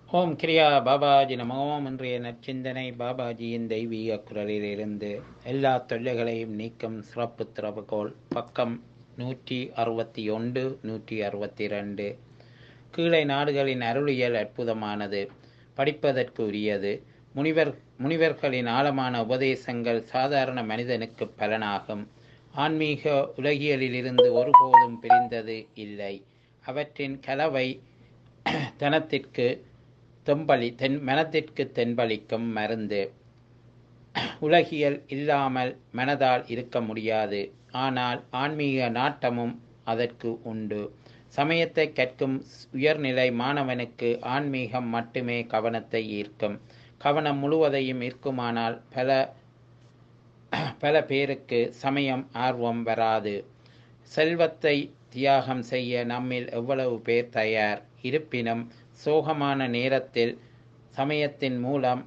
ஓம் கிரியா பாபாஜி நமோம் இன்றைய நற்சிந்தனை பாபாஜியின் தெய்வீக குரலிலிருந்து எல்லா தொல்லைகளையும் நீக்கும் சிறப்பு திறவுகோல் பக்கம் நூற்றி அறுபத்தி ஒன்று நூற்றி அறுபத்தி ரெண்டு கீழே நாடுகளின் அருளியல் அற்புதமானது படிப்பதற்கு உரியது முனிவர் முனிவர்களின் ஆழமான உபதேசங்கள் சாதாரண மனிதனுக்கு பலனாகும் ஆன்மீக உலகியலிலிருந்து ஒருபோதும் பிரிந்தது இல்லை அவற்றின் கலவை தனத்திற்கு தெம்பளி தென் மனத்திற்கு தென்பளிக்கும் மருந்து உலகியல் இல்லாமல் மனதால் இருக்க முடியாது ஆனால் ஆன்மீக நாட்டமும் அதற்கு உண்டு சமயத்தை கற்கும் உயர்நிலை மாணவனுக்கு ஆன்மீகம் மட்டுமே கவனத்தை ஈர்க்கும் கவனம் முழுவதையும் ஈர்க்குமானால் பல பல பேருக்கு சமயம் ஆர்வம் வராது செல்வத்தை தியாகம் செய்ய நம்மில் எவ்வளவு பேர் தயார் இருப்பினும் சோகமான நேரத்தில் சமயத்தின் மூலம்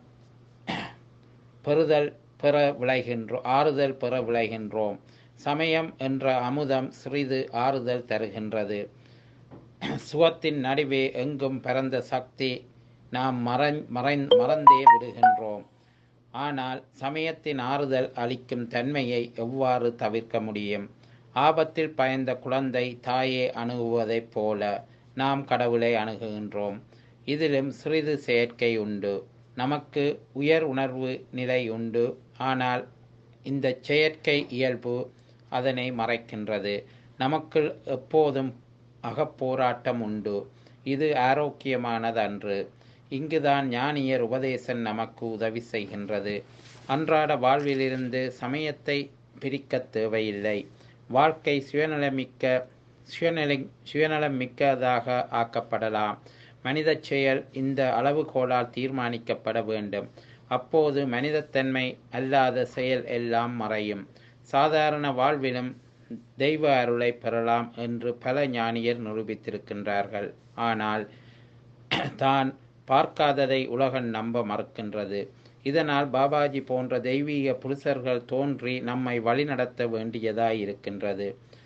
பெறுதல் பெற விளைகின்றோம் ஆறுதல் பெற விளைகின்றோம் சமயம் என்ற அமுதம் சிறிது ஆறுதல் தருகின்றது சுகத்தின் நடுவே எங்கும் பரந்த சக்தி நாம் மறை மறை மறந்தே விடுகின்றோம் ஆனால் சமயத்தின் ஆறுதல் அளிக்கும் தன்மையை எவ்வாறு தவிர்க்க முடியும் ஆபத்தில் பயந்த குழந்தை தாயே அணுகுவதைப் போல நாம் கடவுளை அணுகுகின்றோம் இதிலும் சிறிது செயற்கை உண்டு நமக்கு உயர் உணர்வு நிலை உண்டு ஆனால் இந்த செயற்கை இயல்பு அதனை மறைக்கின்றது நமக்குள் எப்போதும் அகப்போராட்டம் உண்டு இது ஆரோக்கியமானதன்று இங்குதான் ஞானியர் உபதேசம் நமக்கு உதவி செய்கின்றது அன்றாட வாழ்விலிருந்து சமயத்தை பிரிக்க தேவையில்லை வாழ்க்கை சுயநலமிக்க சுயநல சுயநலம் மிக்கதாக ஆக்கப்படலாம் மனித செயல் இந்த அளவுகோலால் தீர்மானிக்கப்பட வேண்டும் அப்போது மனிதத்தன்மை அல்லாத செயல் எல்லாம் மறையும் சாதாரண வாழ்விலும் தெய்வ அருளை பெறலாம் என்று பல ஞானியர் நிரூபித்திருக்கின்றார்கள் ஆனால் தான் பார்க்காததை உலகம் நம்ப மறுக்கின்றது இதனால் பாபாஜி போன்ற தெய்வீக புருஷர்கள் தோன்றி நம்மை வழிநடத்த வேண்டியதாய் இருக்கின்றது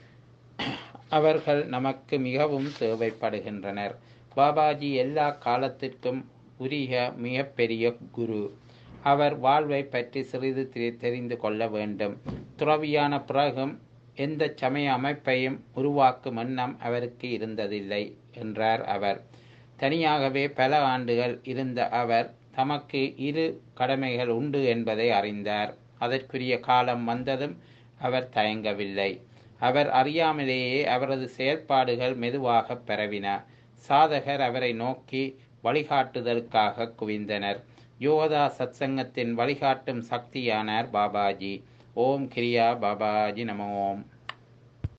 அவர்கள் நமக்கு மிகவும் தேவைப்படுகின்றனர் பாபாஜி எல்லா காலத்திற்கும் உரிய மிகப்பெரிய குரு அவர் வாழ்வை பற்றி சிறிது தெரிந்து கொள்ள வேண்டும் துறவியான பிறகும் எந்த சமய அமைப்பையும் உருவாக்கும் எண்ணம் அவருக்கு இருந்ததில்லை என்றார் அவர் தனியாகவே பல ஆண்டுகள் இருந்த அவர் தமக்கு இரு கடமைகள் உண்டு என்பதை அறிந்தார் அதற்குரிய காலம் வந்ததும் அவர் தயங்கவில்லை அவர் அறியாமலேயே அவரது செயல்பாடுகள் மெதுவாக பரவின சாதகர் அவரை நோக்கி வழிகாட்டுதலுக்காக குவிந்தனர் யோகதா சத்சங்கத்தின் வழிகாட்டும் சக்தியானார் பாபாஜி ஓம் கிரியா பாபாஜி நம ஓம்